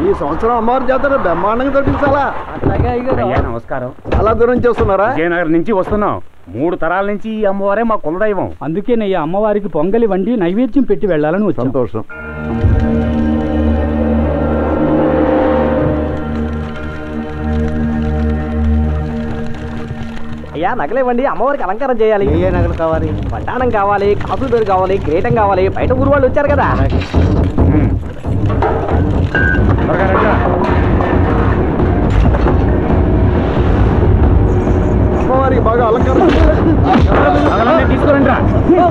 ఈ సంవత్సరం అమ్మవారి జాతర బ్రహ్మాండంగా జరిపించాలా అట్లాగే అయ్యారు అయ్యా నమస్కారం చాలా దూరం చేస్తున్నారా విజయనగరం నుంచి వస్తున్నాం మూడు తరాల నుంచి ఈ అమ్మవారే మా కులదైవం అందుకేనయ్యా అమ్మవారికి పొంగలి వండి నైవేద్యం పెట్టి వెళ్ళాలని వచ్చాం సంతోషం అయ్యా నగలేవండి అమ్మవారికి అలంకారం చేయాలి ఏ నగలు కావాలి పట్టాణం కావాలి కాఫీ పేరు కావాలి కిరీటం కావాలి బయట ఊరు వాళ్ళు వచ్చారు కదా ఉమ్. త్వరగా రండిరా. అమ్మవారికి బాగా అలంకారం నగలన్నీ తీసుకురండి రా.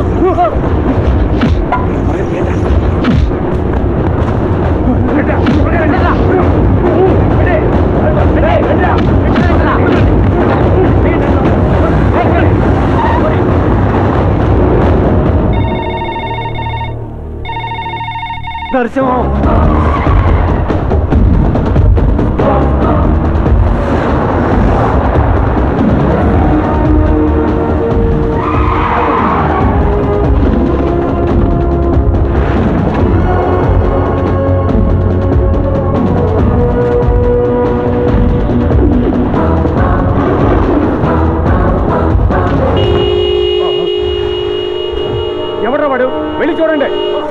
నరసింహం ఎవడ్రా వాడు వెళ్ళి చూడండి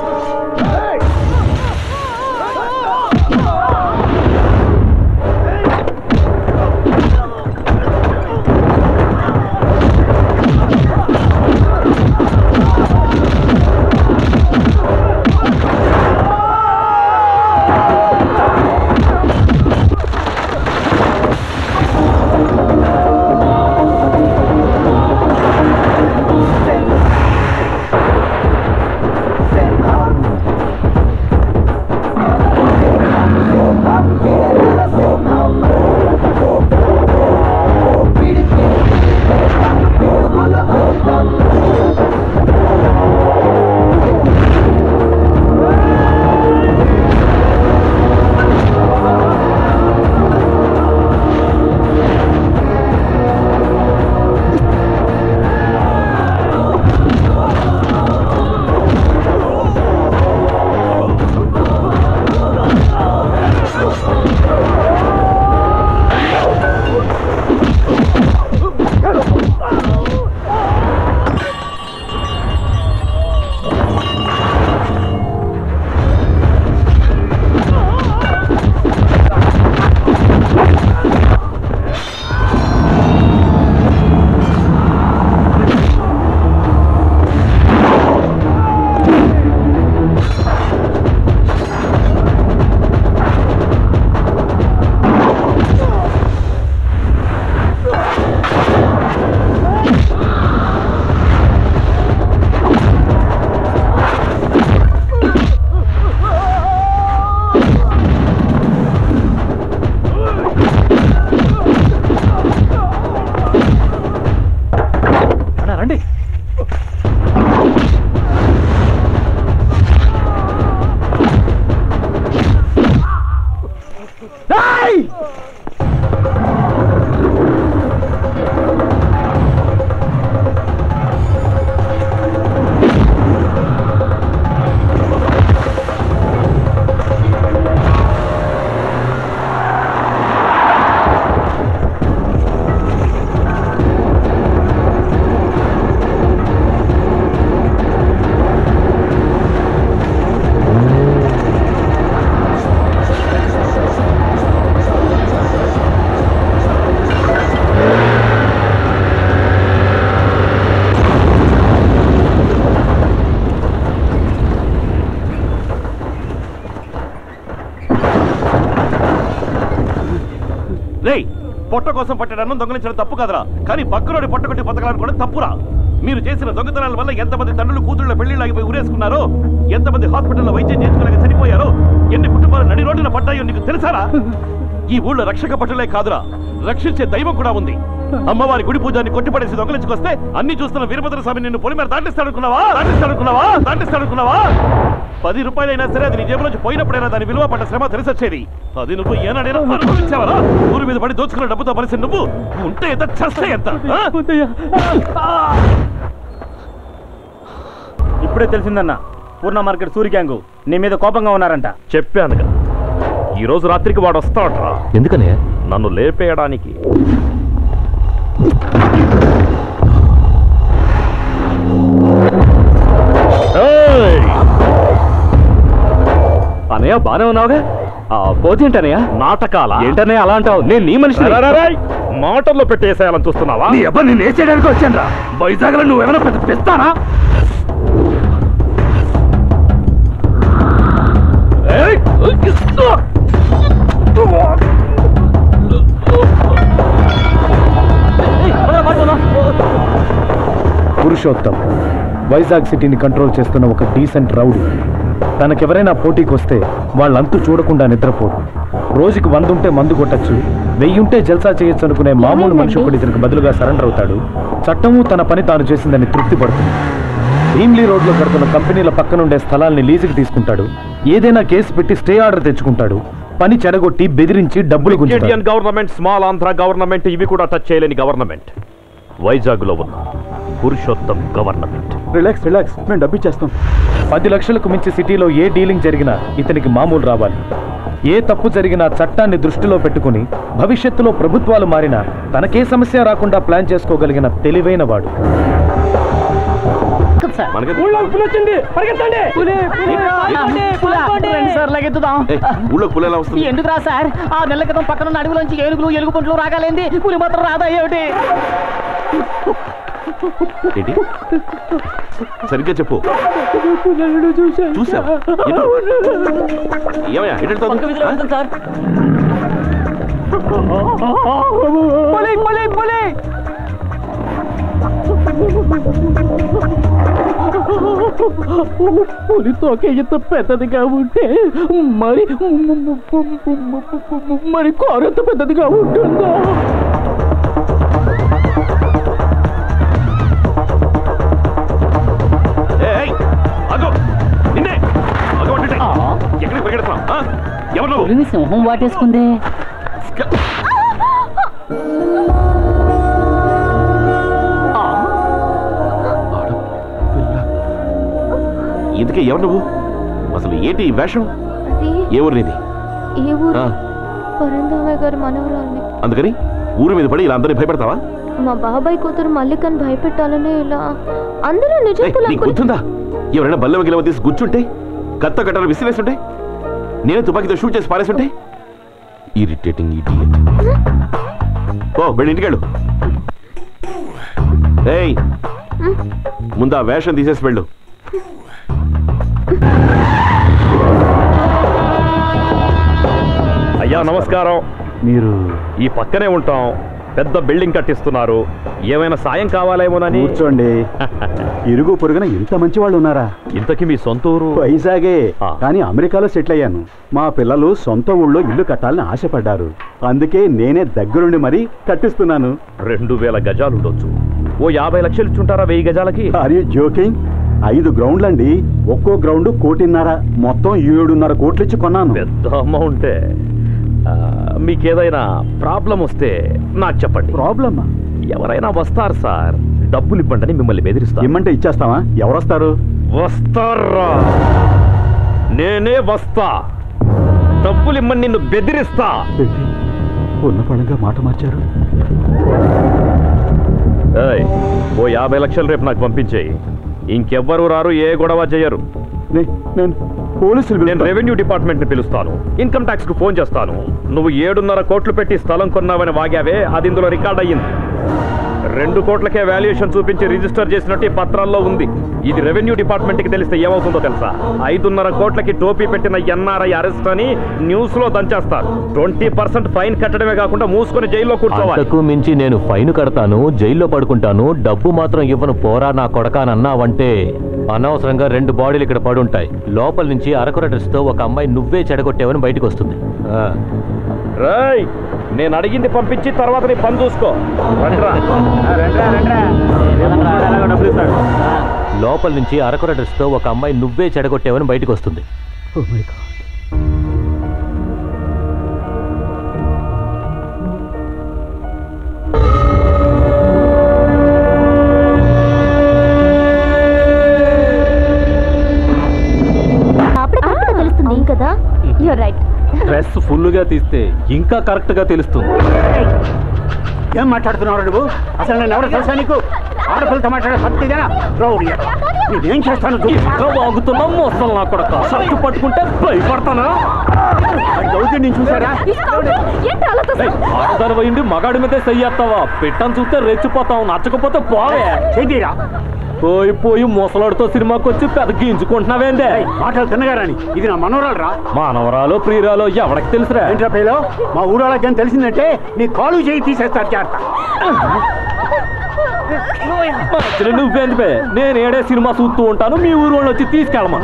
రండి రేయ్ పొట్ట కోసం పట్టడాన్ని దొంగలించడం తప్పు కదరా కానీ పక్కనోడి పొట్ట కొట్టి బతకాలనుకోవడం తప్పురా మీరు చేసిన దొంగతనాల వల్ల ఎంతమంది తండ్రులు కూతుళ్ళ పెళ్లిళ్ళు ఆగిపోయి ఊరేసుకున్నారో ఎంతమంది హాస్పిటల్లో వైద్యం చేయించుకోలేక చనిపోయారో ఎన్ని కుటుంబాలు నడి రోడ్డున పడ్డాయో నీకు తెలుసారా ఈ ఊళ్ళో రక్షక పట్టులే కాదురా రక్షించే దైవం కూడా ఉంది అమ్మవారి గుడి పూజాన్ని కొట్టిపడేసి దొంగలించుకొస్తే అన్ని చూస్తున్న వీరభద్ర స్వామి నిన్ను పొలి మీద దాటిస్తాడుకున్నావా దాటిస్తాడుకున్నావా దాటిస్తాడుకున్నావా పది రూపాయలైనా సరే అది నీ జేబులోంచి పోయినప్పుడైనా దాని విలువ పడ్డ శ్రమ తెలిసొచ్చేది అది నువ్వు ఏనాడైనా అనుభవించావరా ఊరి మీద పడి దోచుకున్న డబ్బుతో పరిస్థితి నువ్వు ఉంటే ఎంత చేస్తే ఎంత ఆ? ఇప్పుడే తెలిసిందన్న పూర్ణ మార్కెట్ సూర్య గ్యాంగు నీ మీద కోపంగా ఉన్నారంట చెప్పాను కదా ఈ రోజు రాత్రికి వాడు వస్తాడ్రా ఎందుకనే నన్ను లేపేయడానికి ఏయ్! అనయ్య బానే ఉన్నావుగా ఆ పోతేంటనయ్య నాటకాల ఏంటనయ్య అలా అంటావు నేను నీ మనిషి మాటల్లో పెట్టేసేయాలని చూస్తున్నావా నీ అబ్బా నేను వేసేయడానికి వచ్చాను వైజాగ్ లో నువ్వేమైనా పెద్ద పెస్తానా పురుషోత్తం వైజాగ్ సిటీని కంట్రోల్ చేస్తున్న ఒక డీసెంట్ రౌడీ తనకెవరైనా పోటీకి వస్తే వాళ్ళంతు చూడకుండా నిద్రపోడు రోజుకి వందుంటే మందు కొట్టచ్చు వెయ్యుంటే జల్సా చేయొచ్చు అనుకునే మామూలు మనిషి ఒకటి ఇతనికి బదులుగా సరెండర్ అవుతాడు చట్టము తన పని తాను చేసిందని తృప్తి పడుతుంది భీమ్లీ రోడ్లో కడుతున్న కంపెనీల పక్కనుండే స్థలాల్ని లీజుకి తీసుకుంటాడు ఏదైనా కేసు పెట్టి స్టే ఆర్డర్ తెచ్చుకుంటాడు పని చెడగొట్టి బెదిరించి డబ్బులు గుంజుతాడు Indian government small Andhra government ఇవి కూడా టచ్ చేయలేని గవర్నమెంట్ వైజాగ్ లో ఉన్న పురుషోత్తం గవర్నమెంట్ రిలాక్స్ రిలాక్స్ మేము డబ్బు ఇచ్చేస్తాం పది లక్షలకు మించి సిటీలో ఏ డీలింగ్ జరిగినా ఇతనికి మామూలు రావాలి ఏ తప్పు జరిగినా చట్టాన్ని దృష్టిలో పెట్టుకుని భవిష్యత్తులో ప్రభుత్వాలు మారినా తనకే సమస్య రాకుండా ప్లాన్ చేసుకోగలిగిన తెలివైన వాడు మనకి వచ్చింది పరిగెత్తండి సార్ లగెత్తుదాం ఏయ్, ఊళ్ళోకి పులి ఎలా వస్తుంది ఎందుకు రా సార్ ఆ నెల క్రితం పక్కన అడవిలోంచి ఏనుగులు ఎలుగు పంటలు రాగాలేంది పులి మాత్రం రాదా ఏమిటి ఏంటి సరిగ్గా చెప్పు చూసావా ఎటు? ఏమయ్యా ఎటు వెళ్తావు? ఆ? సార్ పులి పులి పులి పులి తోక ఎంత పెద్దదిగా ఉంటే మరి మరి కారు ఎంత పెద్దదిగా ఉంటుందా ఏయ్, ఏయ్, ఆగు. నిన్నే. ఆగు అంటే. ఎక్కడికి పరిగెడుతున్నావు ఆ? ఎవరు నువ్వు పులిని సింహం వాటేసుకుందే ఇందుకే ఎవరు నువ్వు అసలు ఏంటి ఈ వేషం అది ఏ ఊరు నీది ఏ ఊరు ఆ, పరంధామయ్య గారి మనవరాల్ని అందుకని ఊరి మీద పడి ఇలా అందరినీ భయపెడతావా మా బాబాయ్ కూతురు మల్లికని భయపెట్టాలని ఇలా అందరూ ఏయ్, నిజంతులు నీకు గుర్తుందా ఎవరైనా బల్లెవ గిలవ తీసి గుచ్చుంటే కత్త కట్టలు విసిరేస్తుంటే నేనే తుపాకీతో షూట్ చేసి పారేస్తుంటే ఇరిటేటింగ్ ఇడియట్ ఓ వెళ్ళి ఇంటికి వెళ్ళు ఏయ్ ముందు ఆ వేషం తీసేసి వెళ్ళు అయ్యా నమస్కారం మీరు ఈ పక్కనే ఉంటాం పెద్ద బిల్డింగ్ కట్టిస్తున్నారు ఏమైనా సాయం కావాలేమోనని కూర్చోండి ఇరుగు పొరుగున ఇంత మంచి వాళ్ళు ఉన్నారా ఇంతకీ మీ సొంత ఊరు వైజాగే ఆ. కానీ అమెరికాలో సెటిల్ అయ్యాను మా పిల్లలు సొంత ఊళ్ళో ఇల్లు కట్టాలని ఆశపడ్డారు అందుకే నేనే దగ్గరుండి మరీ కట్టిస్తున్నాను రెండు వేల గజాలు ఉండొచ్చు ఓ యాభై లక్షలు ఇచ్చుంటారా వెయ్యి గజాలకి ఆర్ యూ జోకింగ్ ఐదు గ్రౌండ్లండి ఒక్కో గ్రౌండ్ కోటిన్నర మొత్తం ఏడున్నర కోట్లు ఇచ్చి కొన్నాను పెద్ద అమౌంటే ఆ, మీకేదైనా ప్రాబ్లం వస్తే నాకు చెప్పండి ప్రాబ్లమా ఎవరైనా వస్తారు సార్ డబ్బులు ఇవ్వండి మిమ్మల్ని బెదిరిస్తారు ఇమ్మంటే ఇచ్చేస్తావా ఎవరొస్తారు వస్తారా నేనే వస్తా డబ్బులు ఇమ్మని నిన్ను బెదిరిస్తా ఏంటి? ఉన్న పడంగా మాట మార్చారు ఏయ్, ఓ యాభై లక్షలు రేపు నాకు పంపించేయి ఇంకెవ్వరు రారు ఏ గొడవ చేయరు నే- నేను పోలీసులు నేను పిలుస్తా. రెవెన్యూ డిపార్ట్మెంట్ ని పిలుస్తాను ఇన్కమ్ ట్యాక్స్ కు ఫోన్ చేస్తాను నువ్వు ఏడున్నర కోట్లు పెట్టి స్థలం కొన్నావని వాగావే అది ఇందులో రికార్డ్ అయ్యింది రెండు కోట్లకే వాల్యుయేషన్ చూపించి రిజిస్టర్ చేసినట్టు ఈ పత్రాల్లో ఉంది ఇది రెవెన్యూ డిపార్ట్మెంట్ కి తెలిస్తే ఏమవుతుందో తెలుసా ఐదున్నర కోట్లకి టోపీ పెట్టిన ఎన్ఆర్ఐ అరెస్ట్ అని న్యూస్ లో దంచేస్తారు ట్వంటీ పర్సెంట్ ఫైన్ కట్టడమే కాకుండా మూసుకొని జైల్లో కూర్చోవాలి అంతకు మించి నేను ఫైన్ కడతాను జైల్లో పడుకుంటాను డబ్బు మాత్రం ఇవ్వను పోరా నా కొడకానన్నావంటే అనవసరంగా రెండు బాడీలు ఇక్కడ పడుంటాయి లోపల నుంచి అరకొర డ్రెస్తో ఒక అమ్మాయి నువ్వే చెడగొట్టావని బయటకు వస్తుంది ఆ, రేయ్ నేను అడిగింది పంపించి తర్వాత నీ పని చూసుకో రండ్రా. లోపల నుంచి అరకొర డ్రెస్తో ఒక అమ్మాయి నువ్వే చెడగొట్టావని బయటకు వస్తుంది Oh my God. అప్పుడే కరెక్ట్గా తెలుస్తుంది కదా యూర్ రైట్ డ్రెస్ ఫుల్గా తీస్తే ఇంకా కరెక్ట్గా తెలుస్తుంది ఏం మాట్లాడుతున్నావు నువ్వు అసలు నేను ఎవరు తెలుసా నీకు ఆడపిల్లతో మాట్లాడే సత్తిదేనా రౌడీ నేనేం చేస్తాను ఇంకా వాగుతున్నాం మోస్తాను నా కొడక షర్టు పట్టుకుంటే భయపడతానా దౌర్జన్యం చూసారా ఏంటి అలా ఏయ్, ఆడదాని పోయింది మగాడి మీదే చెయ్యేస్తావా పెట్టని చూస్తే రెచ్చిపోతావు నచ్చకపోతే పోవే చెయ్యరా పోయి పోయి ముసలాడితో సినిమాకి వచ్చి పెద్ద గింజుకుంటున్నావేందే మాటలు తిన్నగారని ఇది నా మనోరాలు రా మానవరాలో ప్రియురాలో ఎవరికి తెలుసురా ఏంట్రా పేలో మా ఊరోళ్ళకి ఏం తెలిసిందంటే నీ కాలు చేయి తీసేస్తారు జాగ్రత్త మధ్యలో నువ్వేంది బే నేను ఏడే సినిమా చూస్తూ ఉంటాను మీ ఊరు వాళ్ళు వచ్చి తీసుకెళ్ళమా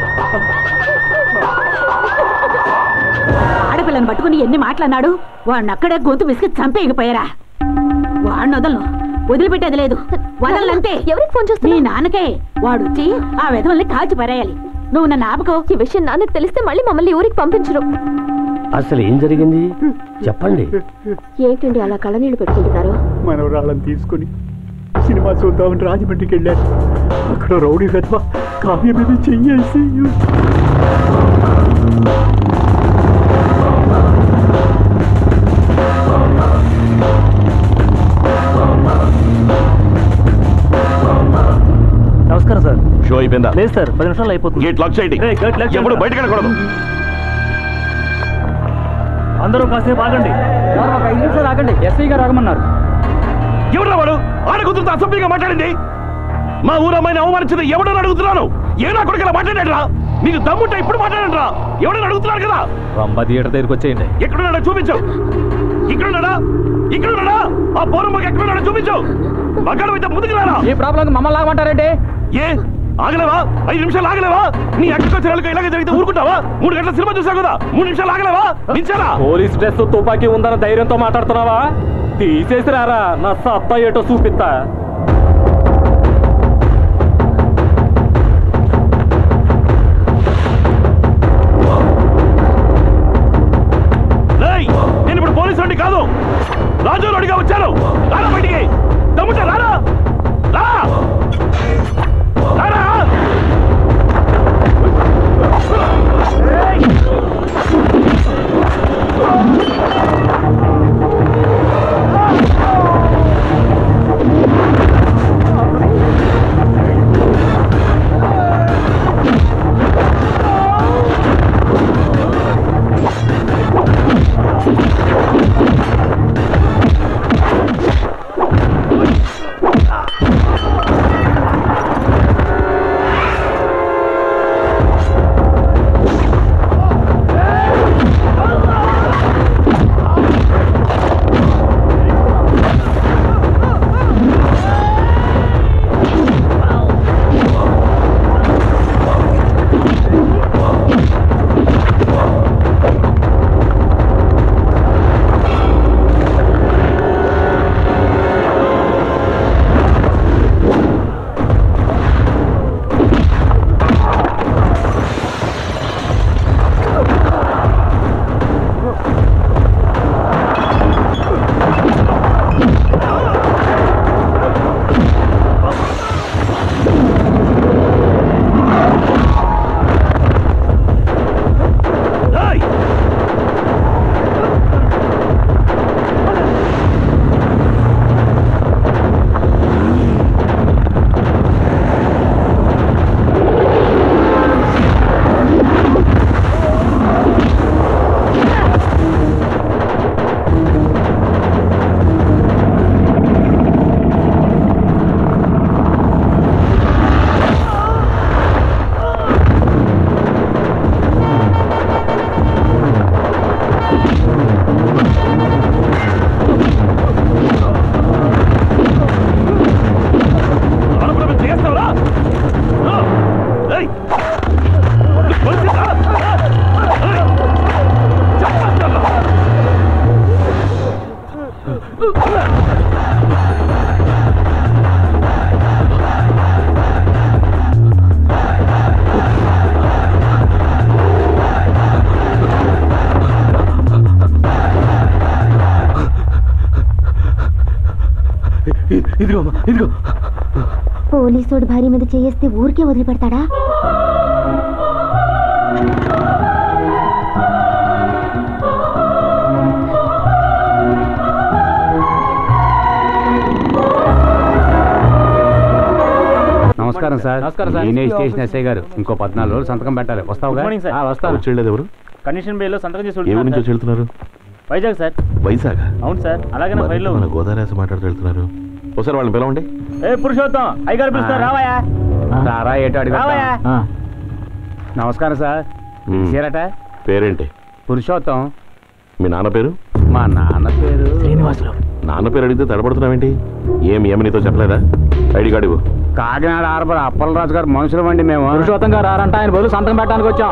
ఆడపిల్లని పట్టుకుని ఎన్ని మాటలన్నాడు వాడిని అక్కడే గొంతు విసిగి చంపేయకపోయారా వాడిని వదలను వదిలిపెట్టేది లేదు వదలంతే ఎవరికి ఫోన్ నీ చేస్తున్నా నాన్నకే వాడు వచ్చి ఆ విధవల్ని కాల్చి పారేయాలి నువ్వు నన్ను ఆపకో ఈ విషయం నాన్నకు తెలిస్తే మళ్ళీ మమ్మల్ని ఊరికి పంపించరు అసలు ఏం జరిగింది చెప్పండి ఏంటండి అలా కళ్ళనీళ్ళు పెట్టుకుంటున్నారు మనవరాళ్ళని తీసుకుని సినిమా చూద్దామని రాజమండ్రికి వెళ్ళాను అక్కడ రౌడీ వెధవ కావ్య మీద చెయ్యేసి నమస్కారం సార్ షో అయిపోయిందా లేదు సార్ పది నిమిషాలు అయిపోతుంది గేట్ లాక్ చేయండి ఏయ్, గేట్ లాక్ ఎప్పుడు చేయండి. బయటకు వెళ్ళకూడదు అందరూ కాసేపు ఆగండి ఒక ఐదు నిమిషాలు ఆగండి ఎస్ఐ గారు ఆగమన్నారు ఎవరు వాడు ఆడ కూతురుతో అసభ్యంగా మాట్లాడింది మా ఊరమ్మాయిని అవమానించింది ఎవడని అడుగుతున్నాను ఏ నా కొడుకు మాట్లాడాడరా మీకు దమ్ముంటే ఇప్పుడు మాట్లాడండిరా ఎవడని అడుగుతున్నారు కదా రంభ థియేటర్ దగ్గరికి వచ్చేయండి ఎక్కడున్నాడో చూపించు ఇక్కడున్నాడా ఇక్కడున్నాడా ఆ పౌరమ్మకి ఎక్కడున్నాడో చూపించు మగాడు అయితే ముందుకు రారా ఈ ప్రాబ్లం మమ్మల్ని ఆగమంటారంటే ఏ ఆగలేవా ఐదు నిమిషాలు ఆగలేవా నీ అక్కడికి వచ్చిన వాళ్ళకి ఇలాగే జరిగితే ఊరుకుంటావా మూడు గంటల సినిమా చూసావు కదా మూడు నిమిషాలు ఆగలేవా నించారా పోలీస్ డ్రెస్ తుపాకీ ఉందన్న ధైర్యంతో మాట్లాడుతున్నావా తీసేసి రారా నా సత్తా ఏటో చూపిస్తా ఏయ్, నేను ఇప్పుడు పోలీసు వాడిని కాదు రాజు రోడ్డుగా వచ్చాను రారా బయటికి దమ్ముంటే రారా రా రారా ఏయ్! ఆడపిల్ల మీద చేస్తావురా? ఆ! ఏయ్! నువ్వు పోలీసులా? ఏయ్! చంపేస్తాను. ఇదిగో అమ్మా, ఇదిగో పోలీసోడు భార్య మీద చేయేస్తే ఊరికే వదిలిపెడతాడా నమస్కారం సార్ నమస్కారం సార్. నేనే స్టేషన్ ఎస్ఐ గారు ఇంకో పద్నాలుగు రోజులు సంతకం పెట్టాలి వస్తావుగా Good morning, sir. ఆ, వస్తాను వచ్చేది ఎవరు కండిషన్ బేలో సంతకం చేసి ఏ ఊరి నుంచి ఉంటున్నాను వచ్చి వెళ్తున్నారు సార్. వైజాగ్ సార్ వైజాగ్ అవును సార్ అలాగే నా ఫైల్లో మన గోదావరి మాట్లాడుతూ వెళ్తున్నారు ఒకసారి వాళ్ళని పిలవండి ఏ పురుషోత్తం అయ్యగారు పిలుస్తారు ఆ. రావయ్యా రారా ఏటో అడిగా రావయ్యా. నమస్కారం సార్ మ్మ్. చేరట పేరేంటి పురుషోత్తం మీ నాన్న పేరు మా నాన్న పేరు శ్రీనివాసులు నాన్న పేరు అడిగితే తడబడుతున్నావేంటి ఏమి ఏమి నీతో చెప్పలేదా ఐడి కార్డు ఇవ్వు కాకినాడ ఆర్బర్ అప్పలరాజు గారు మనుషులం అండి మేము పురుషోత్తం గారు రారంట ఆయన బదులు సంతకం పెట్టడానికి వచ్చాం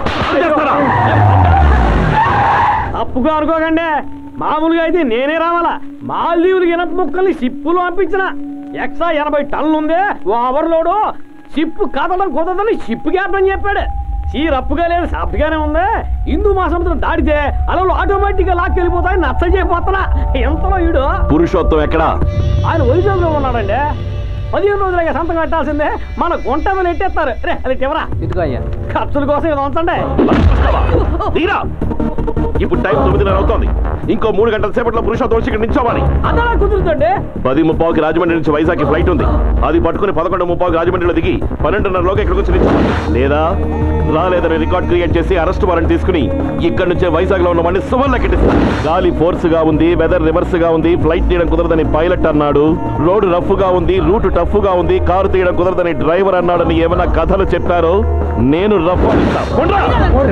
తప్పుగా అనుకోకండి మామూలుగా అయితే నేనే రావాలా మాల్దీవులు ఇనప ముక్కల్ని షిప్పులు పంపించిన ఎక్స్ట్రా ఎనభై టన్నులు ఉందే ఓ ఓవర్లోడు షిప్ కదలం కుదరదని షిప్ గ్యాప్ చెప్పాడు సీ రప్పుగా లేదు సాఫ్ట్గానే ఉంది హిందూ మహాసముద్రం దాడితే అలలు ఆటోమేటిక్గా లాక్కెళ్ళిపోతాయి నచ్చ చేయబోతున్నా ఎంతలో ఈడు పురుషోత్తం ఎక్కడా ఆయన వైజాగ్లో ఉన్నాడండి పదిహేను రోజులుగా సంతకం పెట్టాల్సిందే మన గుంట మీద ఎట్టేస్తారు రే అది ఎవరా ఇదిగో అయ్యా ఖర్చుల కోసం ఇది ఉంచండి తీరా ఇప్పుడు టైం తొమ్మిదిన్నర అవుతోంది ఇంకో మూడు గంటల సేపట్లో పురుషోత్తం వచ్చి ఇక్కడ నించోవాలి అదే కుదురుతుండే పది ముప్పావుకి రాజమండ్రి నుంచి వైజాగ్ ఫ్లైట్ ఉంది అది పట్టుకుని పదకొండు ముప్పావుకి రాజమండ్రిలో దిగి పన్నెండున్నరలోకి ఇక్కడికి వచ్చి నిల్చోవాలి లేదా రాలేదని రికార్డ్ క్రియేట్ చేసి అరెస్ట్ వారెంట్ తీసుకుని ఇక్కడ నుంచే వైజాగ్ లో ఉన్న వాడిని సువర్ణ కెట్టిస్తారు గాలి ఫోర్స్ గా ఉంది వెదర్ రివర్స్ గా ఉంది ఫ్లైట్ తీయడం కుదరదని పైలట్ అన్నాడు రోడ్ రఫ్ గా ఉంది రూట్ టఫ్ గా ఉంది కారు తీయడం కుదరదని డ్రైవర్ అన్నాడని ఏమైనా కథలు చెప్పారో నేను రఫ్ అనిస్తా. ఉండ్రా!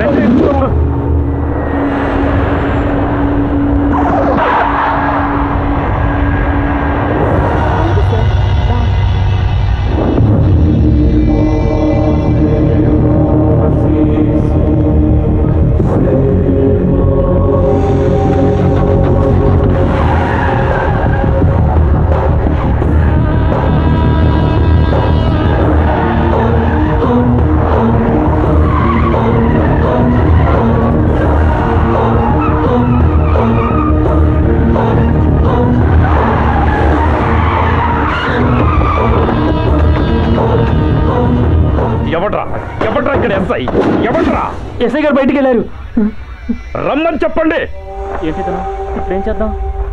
ఎవడ్రా ఎవడ్రా ఇక్కడ ఎస్ఐ ఎవడ్రా ఎస్ఐ గారు బయటికి వెళ్ళారు రమ్మని చెప్పండి ఏంటి ఇతను? ఇప్పుడు ఏం చేద్దాం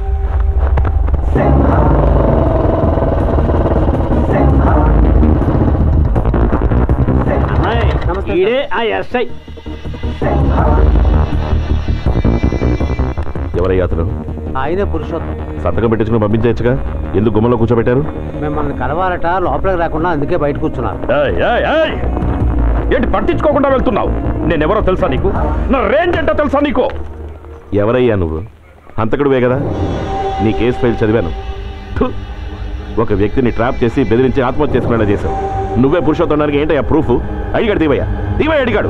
ఈడే ఆ ఎస్ఐ ఎవరయ్యా అతను ఆయనే పురుషోత్తం సంతకం పెట్టించుకుని పంపించవచ్చుగా ఎందుకు గుమ్మలో కూర్చోబెట్టారు మిమ్మల్ని కలవాలట లోపలికి రాకుండా అందుకే బయట కూర్చున్నారు ఏయ్, ఏయ్, ఏయ్! ఏంటి పట్టించుకోకుండా వెళ్తున్నావు నేనెవరో తెలుసా నీకు నా రేంజ్ ఏంటో తెలుసా నీకు ఎవరయ్యా నువ్వు హంతకుడువే కదా నీ కేసు ఫైల్ చదివాను థు! ఒక వ్యక్తిని ట్రాప్ చేసి బెదిరించి ఆత్మహత్య చేసుకునేలా చేశావు నువ్వే పురుషోత్తడానికి ఏంటయ్యా ప్రూఫ్ అడిగాడు దీవయ్యా దీవయ్య అడిగాడు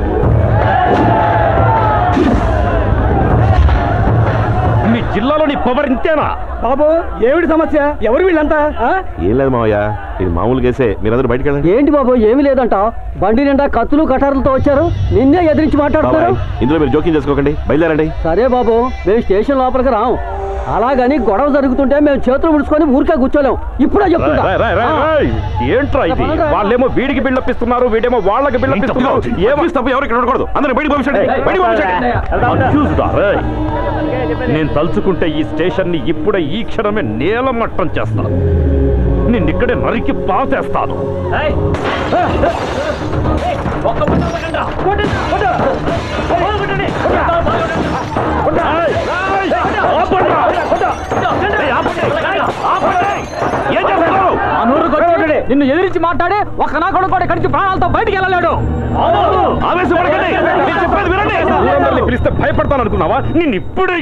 మీ జిల్లాలో నీ పవర్ ఇంతేనా బాబు ఏమిటి సమస్య ఎవరు వీళ్ళంతా ఆ? ఏం లేదు మావయ్య ఇది మామూలు కేసే మీరందరూ బయటకు వెళ్ళండి ఏంటి బాబు ఏమీ లేదంట బండి నిండా కత్తులు కటారులతో వచ్చారు నిన్నే ఎదిరించి మాట్లాడుతున్నారు బాబాయ్, ఇందులో మీరు జోక్యం చేసుకోకండి బయలుదేరండి సరే బాబు మేము స్టేషన్ లోపలికి రాం అలాగని గొడవ జరుగుతుంటే మేము చేతులు ముడుచుకొని ఊరికే కూర్చోలేం ఇప్పుడే చెప్తుంటా రాయ్, రాయ్, రాయ్, రాయ్. ఏంట్రా ఇది వాళ్ళేమో వీడికి బిల్డప్ ఇస్తున్నారు వీడేమో వాళ్ళకి బిల్డప్ ఇస్తున్నారు ఏమో తప్పు ఎవరు ఇక్కడ ఉండకూడదు అందరూ బయటకు పంపించండి బయటకు పంపించండి Confused ఆ, రేయ్? నేను తలుచుకుంటే ఈ స్టేషన్ ని ఇప్పుడే ఈ క్షణమే నేలమట్టం చేస్తాను నిన్ను ఇక్కడే నరికి పాసేస్తాను నిన్ను ఎదిరించి మాట్లాడి ఒక నా కొడుకు కూడా ఇక్కడి నుంచి ప్రాణాలతో బయటికి వెళ్ళలేడు ఆవేశపడకండి నేను చెప్పేది వినండి ఊరందరినీ పిలిస్తే భయపడతాను అనుకున్నావా నిన్ను ఇప్పుడే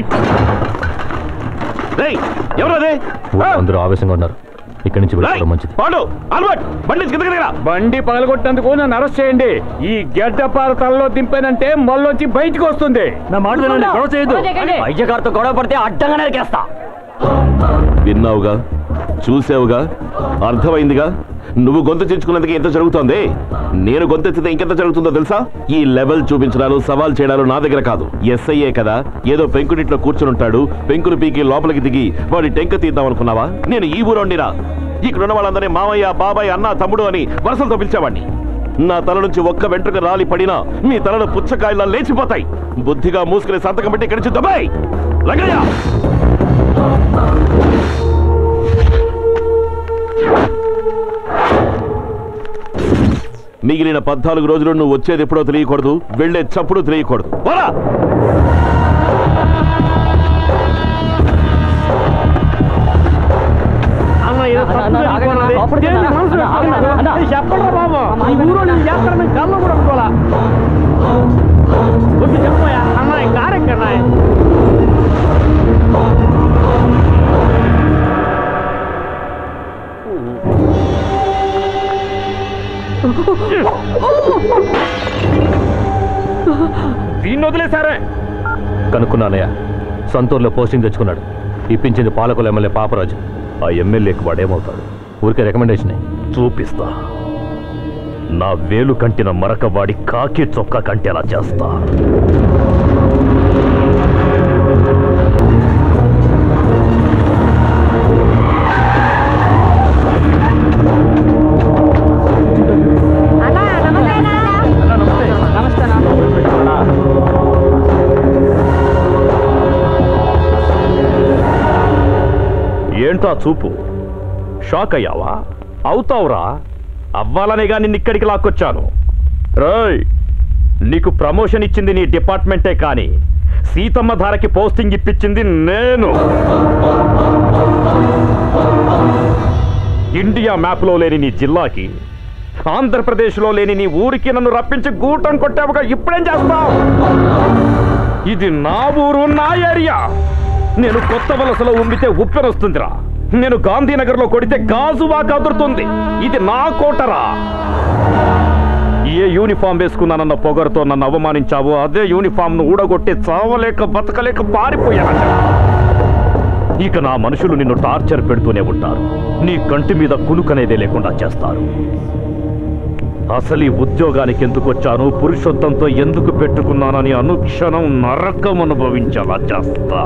రేయ్, ఎవరు అదే అందరూ ఆవేశంగా ఉన్నారు ఇక్కడి నుంచి వెళ్ళిపోవడం మంచిది పాడు ఆల్బర్ట్ బండి నుంచి కిందకి దిగరా బండి పగలగొట్టేందుకు నన్ను అరెస్ట్ చేయండి ఈ గడ్డపార తలలో దింపానంటే మళ్ళొచ్చి బయటికి వస్తుంది నా మాట వినండి గొడవ చేయొద్దు వైద్యకారితో గొడవ పడితే అడ్డంగా నరికేస్తా విన్నావుగా చూసావుగా అర్థమైందిగా నువ్వు గొంతు చించుకున్నందుకు ఎంత జరుగుతోంది నేను గొంతెత్తితే ఇంకెంత జరుగుతుందో తెలుసా ఈ లెవెల్ చూపించడాలు సవాల్ చేయడాలు నా దగ్గర కాదు ఎస్ఐఏ కదా ఏదో పెంకుటిట్లో కూర్చుని ఉంటాడు పెంకులు పీకి లోపలికి దిగి వాడి టెంక తీద్దాం అనుకున్నావా నేను ఈ ఊరొండిరా ఇక్కడున్న వాళ్ళందరినీ మామయ్య బాబాయ్ అన్న తమ్ముడు అని వరుసలతో పిలిచేవాడిని నా తల నుంచి ఒక్క వెంట్రుక రాలి పడినా మీ తలలో పుచ్చకాయలా లేచిపోతాయి బుద్ధిగా మూసుకునే సంతకం పెట్టి ఇక్కడి నుంచి దుబాయ్ రంగయ్య మిగిలిన పద్నాలుగు రోజులు నువ్వు వచ్చేది ఎప్పుడో తెలియకూడదు వెళ్ళే చప్పుడు తెలియకూడదు పోరా అన్న ఇది తప్పు అన్న, అన్న, జరిగిపోయినది. అన్న, దేన్ని అన్న, మనసు అన్న, అన్న, పెట్టుకున్నారు? అన్న. ఇది చెప్పండి రా బాబు ఈ ఊరు నేను చేస్తానని కళ్ళు కూడా అనుకోవాలా వచ్చి చెప్పోయా అన్న ఈ కారు ఎక్కన్నా దీన్ని వదిలేశారే కనుక్కున్నానయ్య సొంతూరులో పోస్టింగ్ తెచ్చుకున్నాడు ఇప్పించింది పాలకుల ఎమ్మెల్యే పాపరాజు ఆ ఎమ్మెల్యేకి వాడేమవుతాడు ఊరికే రికమెండేషన్ చూపిస్తా నా వేలు కంటిన మరక వాడి కాకి చొక్కా కంటేలా చేస్తా ఏంటా చూపు షాక్ అయ్యావా అవుతావురా అవ్వాలనేగా నిన్ను ఇక్కడికి లాక్కొచ్చాను రేయ్ నీకు ప్రమోషన్ ఇచ్చింది నీ డిపార్ట్మెంటే కానీ సీతమ్మ ధారకి పోస్టింగ్ ఇప్పించింది నేను ఇండియా మ్యాప్లో లేని నీ జిల్లాకి ఆంధ్రప్రదేశ్లో లేని నీ ఊరికి నన్ను రప్పించి గూటం కొట్టావుగా ఇప్పుడేం చేస్తావు ఇది నా ఊరు నా ఏరియా నేను కొత్త వలసలో ఉమ్మితే ఉప్పెనొస్తుందిరా నేను గాంధీనగర్లో కొడితే గాజువా కదురుతుంది ఇది నా కోటరా ఏ యూనిఫామ్ వేసుకున్నానన్న పొగరుతో నన్ను అవమానించావో అదే యూనిఫామ్ ను ఊడగొట్టి చావలేక బతకలేక పారిపోయాను ఇక నా మనుషులు నిన్ను టార్చర్ పెడుతూనే ఉంటారు నీ కంటి మీద కునుకనేదే లేకుండా చేస్తారు అసలు ఈ ఉద్యోగానికి ఎందుకు వచ్చాను పురుషోత్తంతో ఎందుకు పెట్టుకున్నానని అనుక్షణం నరకం అనుభవించేలా చేస్తా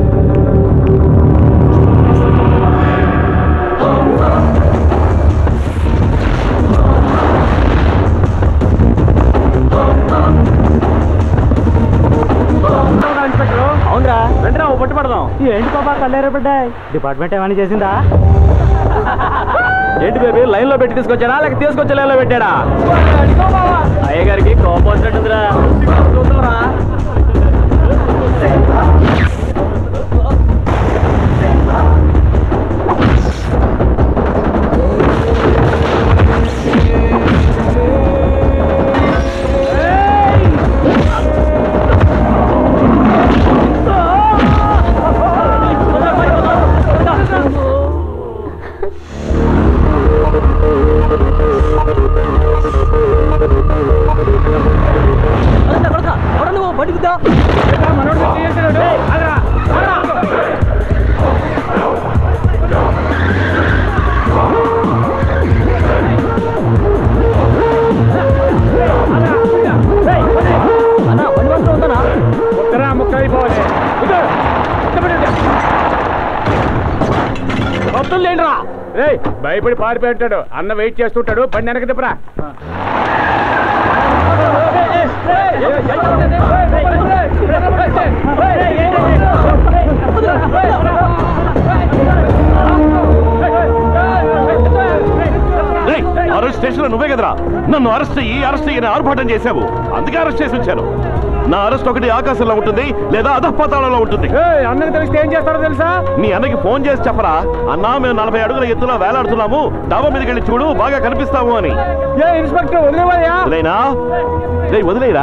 అవునరా వెంటనే ఓ పట్టు పడదాం ఏంటి పాపా కల్లేరు పడ్డాయి డిపార్ట్మెంట్ ఏమైనా చేసిందా ఏంటి బేబీ లైన్ లో పెట్టి తీసుకొచ్చారా లేక తీసుకొచ్చి లైన్ లో పెట్టాడా అయ్య గారికి కోపం వచ్చినట్టుందిరా చూద్దాంరా నువ్వు బడికుద్దా అన్న బండి మాత్రం ఉందనా ముక్కరా ముక్క అయిపోవాలి వస్తుందేంట్రా రే భయపడి పారిపోయి ఉంటాడు అన్న వెయిట్ చేస్తుంటాడు బండి వెనక తిప్పరా రేయ్, ఆ రోజు స్టేషన్ లో నువ్వే కదరా నన్ను అరెస్ట్ అయ్యి అరెస్ట్ అయ్యి ఆర్భాటం చేశావు అందుకే అరెస్ట్ చేసి ఉంచాను నా అరెస్ట్ ఒకటి ఆకాశంలో ఉంటుంది లేదా అధపాతాళంలో ఉంటుంది అన్నకి తెలిస్తే ఏం చేస్తారో తెలుసా మీ అన్నకి ఫోన్ చేసి చెప్పరా అన్నా మేము నలభై అడుగుల ఎత్తులో వేలాడుతున్నాము డాబా మీదకి వెళ్ళి చూడు బాగా కనిపిస్తాము అని ఏ ఇన్స్పెక్టర్ వదిలేవయ్యా వదిలేనా రేయ్ వదిలేరా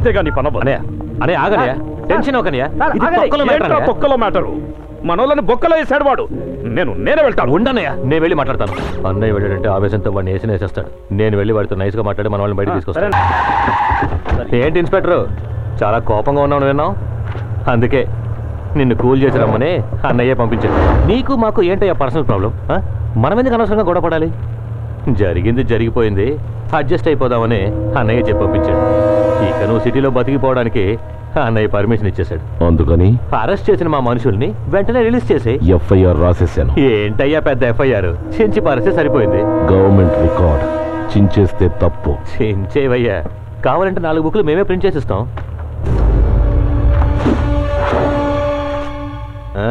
తెలిస్తేగా నీ పనవ అనే అనే ఆగనయ్య టెన్షన్ ఒకనయ్య ఇది తొక్కలో matter అన్నయ్య. తొక్కలో మ్యాటరు మనోళ్ళని బొక్కలో వేసాడు వాడు నేను నేనే వెళ్తాను ఉండన్నయ్య నేను వెళ్ళి మాట్లాడతాను అన్నయ్య వెళ్ళాడంటే ఆవేశంతో వాడిని వేసి వేసేస్తాడు నేను వెళ్ళి వాడితో నైస్గా మాట్లాడి మన వాళ్ళని బయటకు తీసుకొస్తాను ఏంటి ఇన్స్పెక్టర్ చాలా కోపంగా ఉన్నావు విన్నావు అందుకే నిన్ను కూల్ చేసి రమ్మని అన్నయ్య పంపించాడు నీకు మాకు ఏంటయ్యా పర్సనల్ ప్రాబ్లం ఆ? మనం ఎందుకు అనవసరంగా గొడవపడాలి జరిగింది జరిగిపోయింది అడ్జస్ట్ అయిపోదామని అన్నయ్య చెప్పి పంపించాడు ఇక నువ్వు సిటీలో బతికిపోవడానికి అన్నయ్య పర్మిషన్ ఇచ్చేశాడు అందుకని అరెస్ట్ చేసిన మా మనుషుల్ని వెంటనే రిలీజ్ చేసి ఎఫ్ఐఆర్ రాసేసాను ఏంటయ్యా పెద్ద ఎఫ్ఐఆర్ చించి పరిస్తే సరిపోయింది గవర్నమెంట్ రికార్డ్ చించేస్తే తప్పు చించేవయ్యా కావాలంటే నాలుగు బుక్లు మేమే ప్రింట్ చేసిస్తాం ఆ.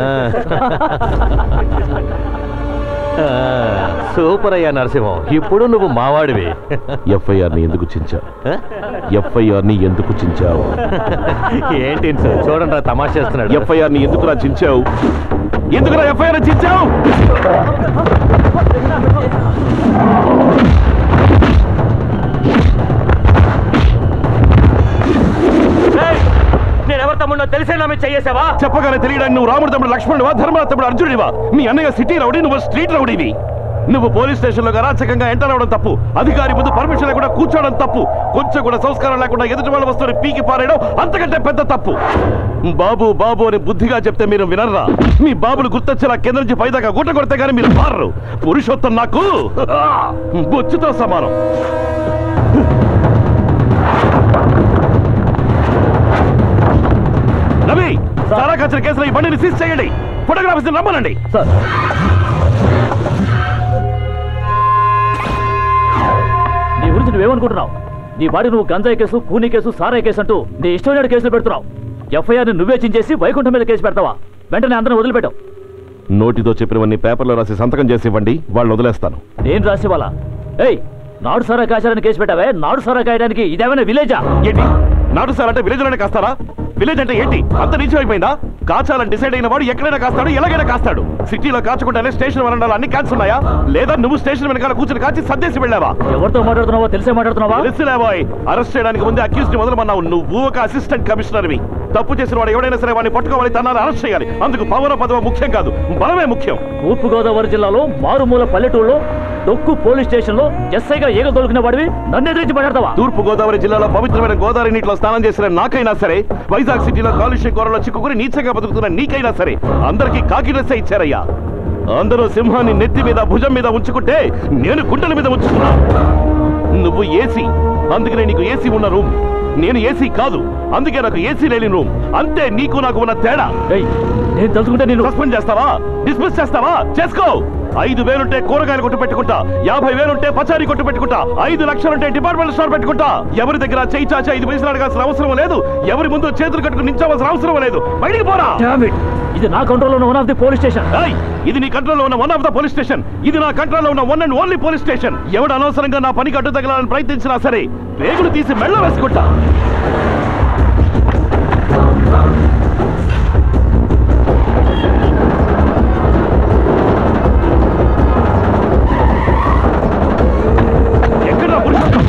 ఆ, సూపర్ అయ్యా నరసింహం ఇప్పుడు నువ్వు మావాడివి ఎఫ్ఐఆర్ ని ఎందుకు చించావు ఎఫ్ఐఆర్ ని ఎందుకు చించావు ఏంటి సార్ చూడండి రా తమాషా చేస్తున్నాడు ఎఫ్ఐఆర్ ని ఎందుకురా చించావు ఎందుకురా ఎఫ్ఐఆర్ చించావు నేను ఎవరి తమ్ముడో తెలిసే నా మీద చెయ్యేసావా చెప్పగానే తెలియడానికి నువ్వు రాముడు తమ్ముడు లక్ష్మణుడివా ధర్మరాజు తమ్ముడు అర్జునుడివా మీ అన్నయ్య సిటీ రౌడీ నువ్వు స్ట్రీట్ రౌడీవి నువ్వు పోలీస్ స్టేషన్ లో అరాచకంగా ఎంటర్ అవడం తప్పు అధికారి ముందు పర్మిషన్ లేకుండా కూర్చోవడం తప్పు కొంచెం కూడా సంస్కారం లేకుండా ఎదుటి వాళ్ళ వస్తువుని పీకి పారేయడం అంతకంటే పెద్ద తప్పు బాబు బాబు అని బుద్ధిగా చెప్తే మీరు వినర్రా మీ బాబులు గుర్తొచ్చేలా కింద నుంచి పైదాకా గుట్ట కొడితే గానీ మీరు మారరు పురుషోత్తం నాకు బొచ్చుతో సమానం రవి సారా కచ్చిన కేసులో ఈ బండిని సీజ్ చేయండి ఫోటోగ్రాఫర్స్ రమ్మనండి సార్ నీ గురించి నువ్వేమనుకుంటున్నావు నీ బాడీ నువ్వు గంజాయి కేసు కూనీ కేసు సారాయి కేసు అంటూ నీ ఇష్టమైన కేసులు పెడుతున్నావు ఎఫ్ఐఆర్ ని నువ్వే చించేసి వైకుంఠం మీద కేసు పెడతావా వెంటనే అందరం వదిలిపెట్టావు నోటితో చెప్పినవన్నీ పేపర్లో రాసి సంతకం చేసి ఇవ్వండి వాళ్ళు వదిలేస్తాను నేను రాసి వాళ్ళ ఏయ్ నాడు సారా కాచారని కేసు పెట్టావే నాడు సారా కాయడానికి ఇదేమైనా విలేజా ఏంటి నాటు సార్ అంటే విలేజ్ లోనే కాస్తారా విలేజ్ అంటే ఏంటి అంత నీచం అయిపోయిందా కాచాలని డిసైడ్ అయిన వాడు ఎక్కడైనా కాస్తాడు ఎలాగైనా కాస్తాడు సిటీలో కాచకుండానే స్టేషన్ వరండాలు అన్ని కాల్స్ ఉన్నాయా లేదా నువ్వు స్టేషన్ వెనకాల కూర్చుని కాచి సర్దేసి వెళ్ళావా ఎవరితో మాట్లాడుతున్నావో తెలిసే మాట్లాడుతున్నావా తెలుసులే బాయ్ అరెస్ట్ చేయడానికి ముందే అక్యూజ్ ని మొదలమన్నావు నువ్వు ఒక అసిస్టెంట్ కమిషనర్వి తప్పు చేసిన వాడు ఎవడైనా సరే వాడిని పట్టుకోవాలి తన్నాను అరెస్ట్ చేయాలి అందుకు పవన పదవ ముఖ్యం కాదు బలమే ముఖ్యం తూర్పు గోదావరి జిల్లాలో మారుమూల పల్లెటూరులో డొక్కు పోలీస్ స్టేషన్ లో ఎస్ఐగా ఈగ దొరికిన వాడివి నన్ను ఎదిరించి మాట్లాడతావా తూర్పు గోదావరి జిల్లాలో పవిత్రమైన గోదావరి నీటిలో స్నానం చేసిన నాకైనా సరే వైజాగ్ సిటీలో కాలుష్య కూరలో చిక్కుకుని నీచంగా బతుకుతున్న నీకైనా సరే అందరికీ కాకి డ్రెస్ ఇచ్చారయ్యా అందరూ సింహాన్ని నెత్తి మీద భుజం మీద ఉంచుకుంటే నేను గుండెల మీద ఉంచుకున్నా నువ్వు ఏసీ అందుకనే నీకు ఏసీ ఉన్న రూమ్ నేను ఏసీ కాదు అందుకే నాకు ఏసీ లేని రూమ్ అంతే నీకు నాకు ఉన్న తేడా నేను తలుచుకుంటే నేను సస్పెండ్ చేస్తావా డిస్మిస్ చేస్తావా చేసుకో ఐదు వేలుంటే కూరగాయలు కొట్టు పెట్టుకుంటా యాభై వేలుంటే పచారీ కొట్టు పెట్టుకుంటా ఐదు లక్షలుంటే డిపార్ట్మెంట్ స్టోర్ పెట్టుకుంటా ఎవరి దగ్గర చేయి చాచి ఐదు పైసలు అడగాల్సిన అవసరం లేదు ఎవరి ముందు చేతులు కట్టుకుని నించవలసిన అవసరం లేదు బయటికి పోరా ఇది నా కంట్రోల్లో ఉన్న one of the police station ఏయ్, ఇది నీ కంట్రోల్లో ఉన్న one of the police station ఇది నా కంట్రోల్లో ఉన్న one and only police station ఎవడు అనవసరంగా నా పనికి అడ్డు తగలాలని ప్రయత్నించినా సరే వేగులు తీసి మెళ్ళ వేసుకుంటా ఎక్కడ్రా పురుషోత్తం?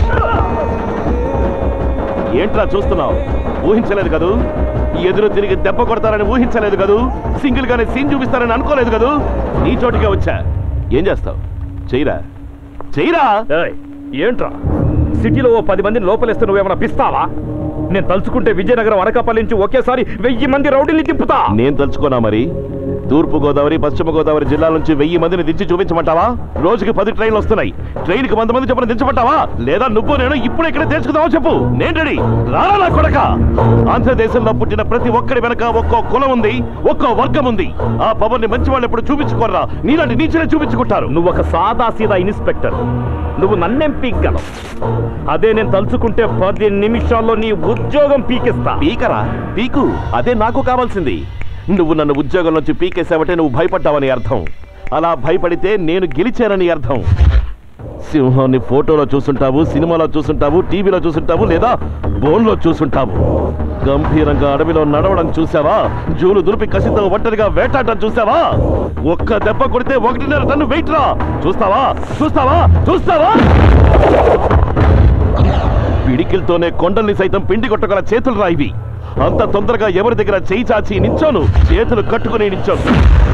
ఏంట్రా చూస్తున్నావు ఊహించలేదు కదూ ఎదురు తిరిగి దెబ్బ కొడతారని ఊహించలేదు కదూ సింగిల్ గానే సీన్ చూపిస్తారని అనుకోలేదు కదూ నీ చోటికే వచ్చా ఏం చేస్తావు చెయ్యరా చెయ్యరా ఏయ్, ఏంట్రా సిటీలో ఓ పది మందిని లోపలేస్తే నువ్వేమైనా పిస్తావా నేను తలుచుకుంటే విజయనగరం అనకాపల్లి నుంచి ఒకేసారి వెయ్యి మంది రౌడీని తిప్పుతా నేను తలుచుకోనా మరి తూర్పు గోదావరి పశ్చిమ గోదావరి జిల్లాల నుంచి వెయ్యి మందిని దించి చూపించమంటావా రోజుకి పది ట్రైన్లు వస్తున్నాయి ట్రైన్ కి వంద మంది చెప్పిన దించమంటావా లేదా నువ్వు నేను ఇప్పుడు ఇక్కడ తెచ్చుకుందామో చెప్పు నేను రెడీ రారా నా కొడక ఆంధ్రదేశంలో పుట్టిన ప్రతి ఒక్కడి వెనక ఒక్కో కులం ఉంది ఒక్కో వర్గం ఉంది ఆ పవర్ ని మంచి వాళ్ళు ఎప్పుడు చూపించుకోర్రా నీలాంటి నీచనే చూపించుకుంటారు నువ్వు ఒక సాదా సీదా ఇన్స్పెక్టర్ నువ్వు నన్నేం పీక్గలవు అదే నేను తలుచుకుంటే పది నిమిషాల్లో నీ ఉద్యోగం పీకిస్తా పీకరా పీకు అదే నాకు కావాల్సింది నువ్వు నన్ను ఉద్యోగం నుంచి పీకేసావంటే నువ్వు భయపడ్డావని అర్థం అలా భయపడితే నేను గెలిచానని అర్థం సింహాన్ని ఫోటోలో చూసుంటావు సినిమాలో చూసుంటావు టీవీలో చూసుంటావు లేదా బోన్లో చూసుంటావు గంభీరంగా అడవిలో నడవడం చూసావా జూలు దులిపి కసితో ఒంటరిగా వేటాడడం చూసావా ఒక్క దెబ్బ కొడితే ఒకటిన్నర టన్ను వెయిట్ రా చూస్తావా చూస్తావా చూస్తావా పిడికిల్తోనే కొండల్ని సైతం పిండి కొట్టగల చేతులు రా ఇవి అంత తొందరగా ఎవరి దగ్గర చేయి చాచి నించోను చేతులు కట్టుకుని నించోను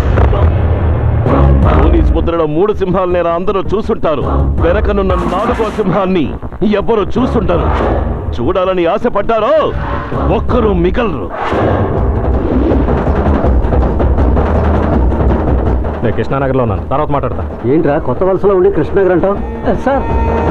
పోలీస్ ముద్రలో మూడు సింహాలనేరా అందరూ చూసుంటారు వెనకనున్న నాలుగో సింహాన్ని ఎవ్వరూ చూసుంటారు చూడాలని ఆశపడ్డారో ఒక్కరూ మిగలరు నేను కృష్ణానగర్లో ఉన్నాను తర్వాత మాట్లాడతా ఏంట్రా కొత్త వలసలో ఉండి కృష్ణనగర్ అంటావు సార్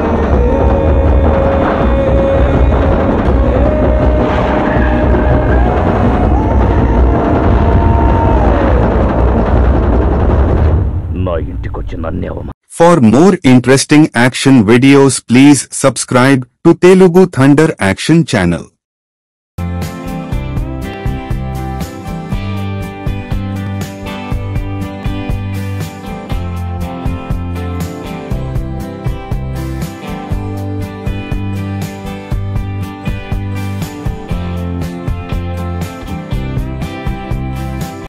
నా ఇంటికొచ్చి నన్నే అవమానం For more interesting action videos please subscribe to Telugu Thunder Action channel.